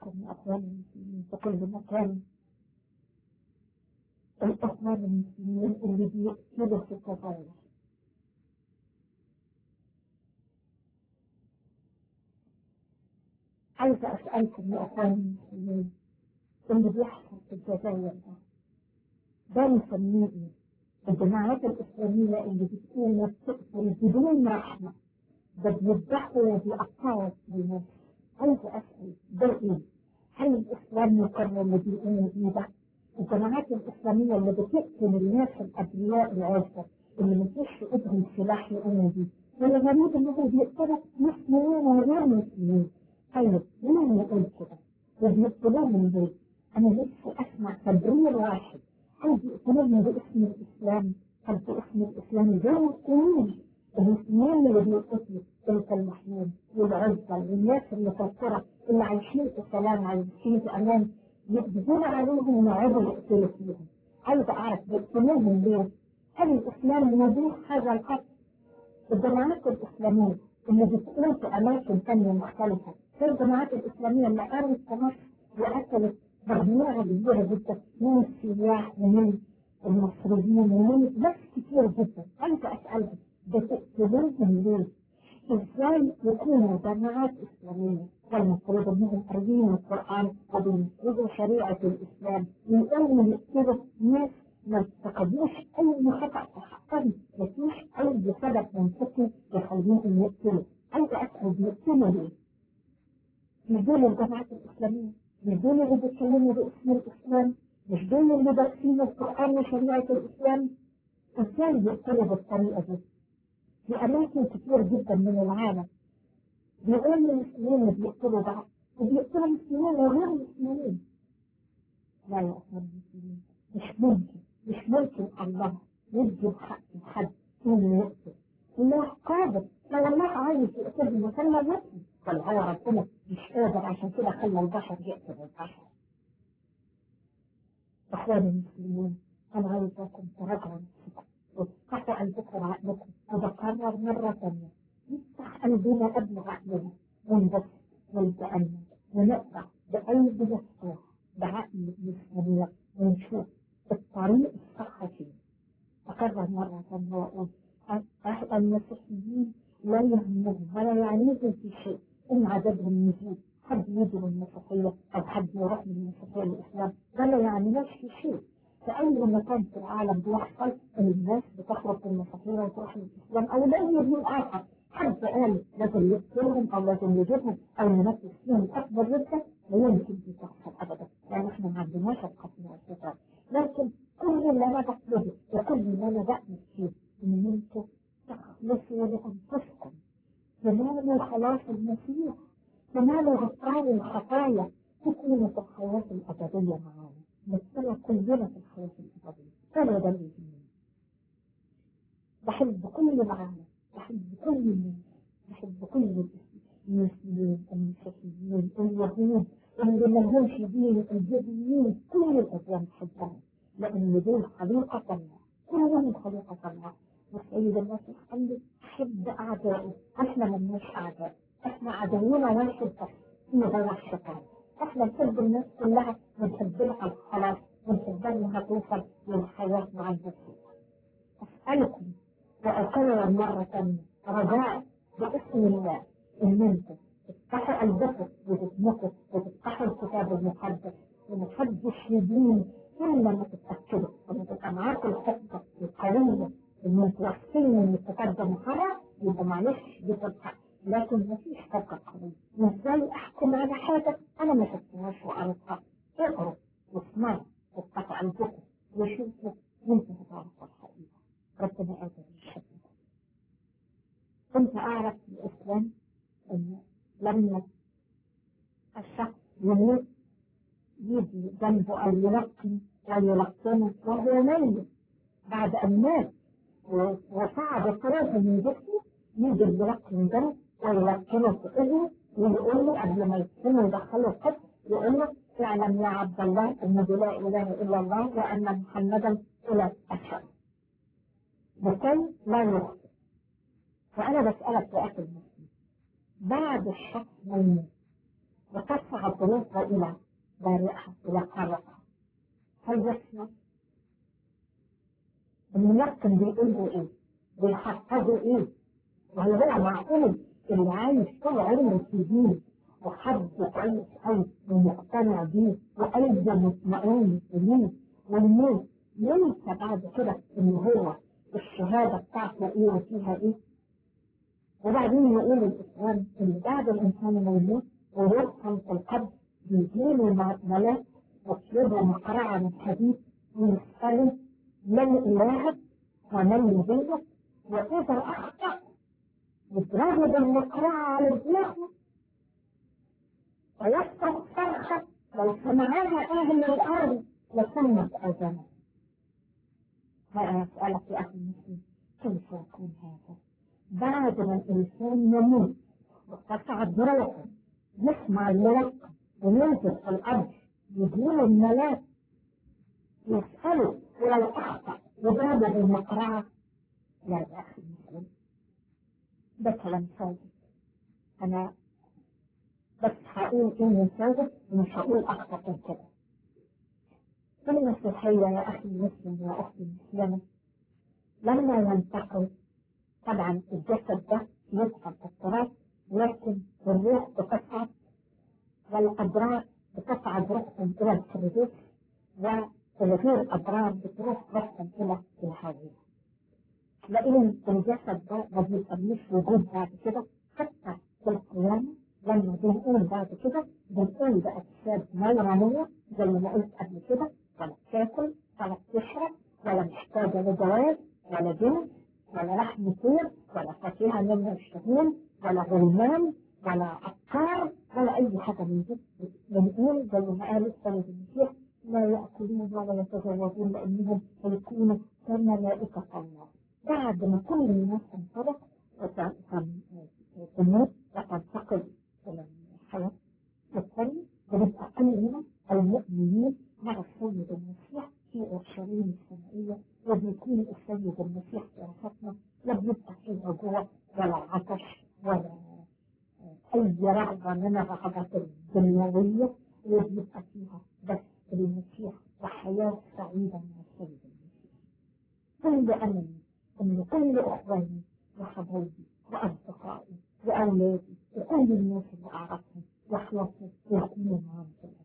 بكم يا أخوان المسلمين في كل مكان الأخوان المسلمين اللي بيقتلوا في التطور عايزة أسألكم يا أخوان المسلمين اللي بيحصل في الجزائر ده ده نسميه إيه؟ الجماعات الإسلامية اللي بتكون بتقتل بدون رحمة ده بيذبحوا وبيقطعوا الناس عايزة أسأل ده إيه؟ هل الإسلام يقرر اللي بيقوموا بيه ده؟ الجماعات الإسلامية اللي بتقتل الناس الأبرياء العزة اللي مفيش في إيدهم سلاح يقوموا بيه والغريب إن هو بيقتلوا مسلمين وغير مسلمين طيب مين يقول كده؟ وبيقتلوهم ليه؟ أنا لسه أسمع تبرير واحد هل بيقتلوهم باسم الإسلام؟ هل باسم الإسلام زي المسلمين؟ المسلمين اللي بيقتلوا تلك المحمود والعزة والناس اللي في القرى اللي عايشين في سلام عايشين في أمان يقبضون عليهم ويقعدوا يقتلوا فيهم عايز أعرف بيقتلوهم ليه؟ هل الإسلام يبيح هذا القتل؟ الجماعات الإسلامية اللي بتقوم في أماكن ثانية مختلفة زي الجماعات الإسلامية اللي قامت في مصر وقتلت مجموعة كبيرة جدا من السياح ومن المصريين ومن ناس كتير جدا عايزة أسألهم بتقتلوهم ليه؟ ازاي يكونوا جماعات اسلاميه والمفروض انهم قاريين القران وبينفذوا شريعه الاسلام يقوموا يقتلوا ناس ما ارتكبوش اي خطا في حقهم مفيش اي سبب منطقي يخليهم يقتلوا عايز اسال بيقتلوا ليه؟ مش دول الجماعات الاسلاميه مش دول اللي بيتكلموا باسم الاسلام مش دول اللي دارسين القران وشريعه الاسلام ازاي يقتلوا بالطريقه دي؟ في أماكن كتير جدا من العالم بيقول المسلمين بيقتلوا بعض وبيقتلوا المسلمين وغير المسلمين لا يا أخوان المسلمين مش ممكن مش ممكن الله يدي بحق حد إنه يقتل الله قادر لو الله عايز يقتلهم وكان يقتل بل هو ربنا مش قادر عشان كده خلى البشر يقتل البشر إخواني المسلمين أنا عايزاكم تراجعوا نفسكم وافتحوا قلبكم وعقلكم وبكرر مرة ثانية نفتح قلبنا قبل عقلنا ونبص ونتأمل ونقرأ بقلب مفتوح بعقل مستنير ونشوف الطريق الصح فيه أكرر مرة ثانية وأقول أهل المسيحيين لا يهمهم ولا يعنيهم في شيء إن عددهم يزيد حد يجي من المسيحية أو حد يروح من المسيحية للإسلام ولا يعنيناش في شيء في أي مكان في العالم بيحصل إن الناس بتخرج من المسيحية وتروح للإسلام أو لأي دين آخر حد قال لازم يقتلهم أو لازم يجيبهم أو ننفذ فيهم أكبر جدا لا يمكن دي تحصل أبدا لأن إحنا ما عندناش القتل والقتال لكن كل اللي أنا بطلبه وكل اللي أنا بأمل فيه إن أنتم تخلصوا لأنفسكم تنالوا خلاص المسيح تنالوا غفران الخطايا تكونوا في الحياة الأبدية معانا نتبع كلنا في الحياة الأبدية أنا ده اللي يهمني بحب كل العالم بحب كل الناس بحب كل المسلمين المسيحيين اليهود اللي ملهمش دين الجديين كل الأديان بحبهم لأن دول خليقة الله كلهم خليقة الله والسيد المسيح قال لي أحب أعدائي إحنا ملناش أعداء إحنا عدونا واحد بس هو هو الشيطان احنا نحب الناس كلها ونحب لها الخلاص ونحب انها توصل للحياة مع المسيح اسألكم واكرر مرة ثانية رجاء باسم الله ان انتم تفتحوا قلبكم وتسمكوا وتفتحوا الكتاب المقدس ومحدش يدين الا ما تتاكدوا ان تبقى معاكم الحجه القويه ان انتوا واثقين ان الكتاب ده محرر يبقى معلش دي تبقى لكن مفيش حجة قوية وازاي احكم على حاجة انا ما شفتهاش وقريتها اقروا واسمعوا وافتحوا قلبكم وشوفوا وانتوا هتعرفوا الحقيقة ربنا قادر يحبكم كنت اعرف في الاسلام ان لما الشخص يموت يجي جنبه او يلقن ويلقنه وهو ميت بعد ان مات وصعد التراب من جسمه يجي يلقن ده ويلقنه في اذنه ويقول له قبل ما يدخله يدخله القبر يقول له اعلم يا عبد الله انه لا اله الا الله وان محمدا الى الشر بكي لا يخطئ فانا بسالك يا اخي المسلم بعد الشخص ما يموت وتصعد بنفسها إلى بارئها إلى قارئها هل يسمع؟ الملقن بيقولوا إيه؟ بيحفظوا إيه؟ وهل هو معقول اللي عايش طول عمره في دين وحد كويس قوي ومقتنع بيه وقلبه مطمئن بيه والموت ينسى بعد كده ان هو الشهاده بتاعته ايه وفيها ايه وبعدين يقول الاسلام ان بعد الانسان ما يموت ويدخل في القبر بيجيله ملاك يطلبوا مقرعه من حديد ويساله من الهك ومن نبيك واذا اخطا يضربه بالمقرعه على دماغه ويفتح صرخه لو سمعها اهل الارض لسمت اذانه أسألك يا أخي المسلم كيف يكون هذا؟ بعد ما الإنسان يموت وتصعد روحه يسمع الملك وينزل في الأرض يجيله الملاك يسأله ولو أخطأ يضربه بالمقرعة لا يا أخي المسلم ده كلام صادق أنا بس هقول إني صادق ومش هقول أخطأ من كده في المسيحية يا أخي المسلم يا أختي المسلمة لما ينتقل طبعا الجسد ده يدخل في التراب لكن الروح بتصعد والأبرار بتصعد روحهم إلى الفردوس والغير أبرار بتروح روحهم إلى الهاوية لأن الجسد ده ما بيسميش وجود بعد كده حتى في القيامة لما بنقول بعد كده بنقول بأجساد نورانية زي ما قلت قبل كده ولا بتاكل ولا بتشرب ولا محتاجة لجواز ولا جنس ولا لحم طير ولا فاكهة منها يشتهون ولا غلمان ولا أفكار ولا أي حاجة من دي بنقول زي ما قال السيد المسيح لا يأكلون ولا يتزوجون لأنهم يكونوا كملائكة الله بعد ما كل الناس انطلق تموت وتنتقل إلى الحياة الثانية بنبقى كلنا المؤمنين مع السيد المسيح في أورشليم السمائية وبيكون السيد المسيح في وسطنا لا بيبقى فيه جوع ولا عطش ولا أي رغبة من الرغبات الدنيوية وبيبقى فيها بس المسيح وحياة سعيدة مع السيد المسيح. كل أمل أن كل إخواني وحبايبي وأصدقائي وأولادي وكل الناس اللي أعرفهم يخلصوا ويكونوا معاهم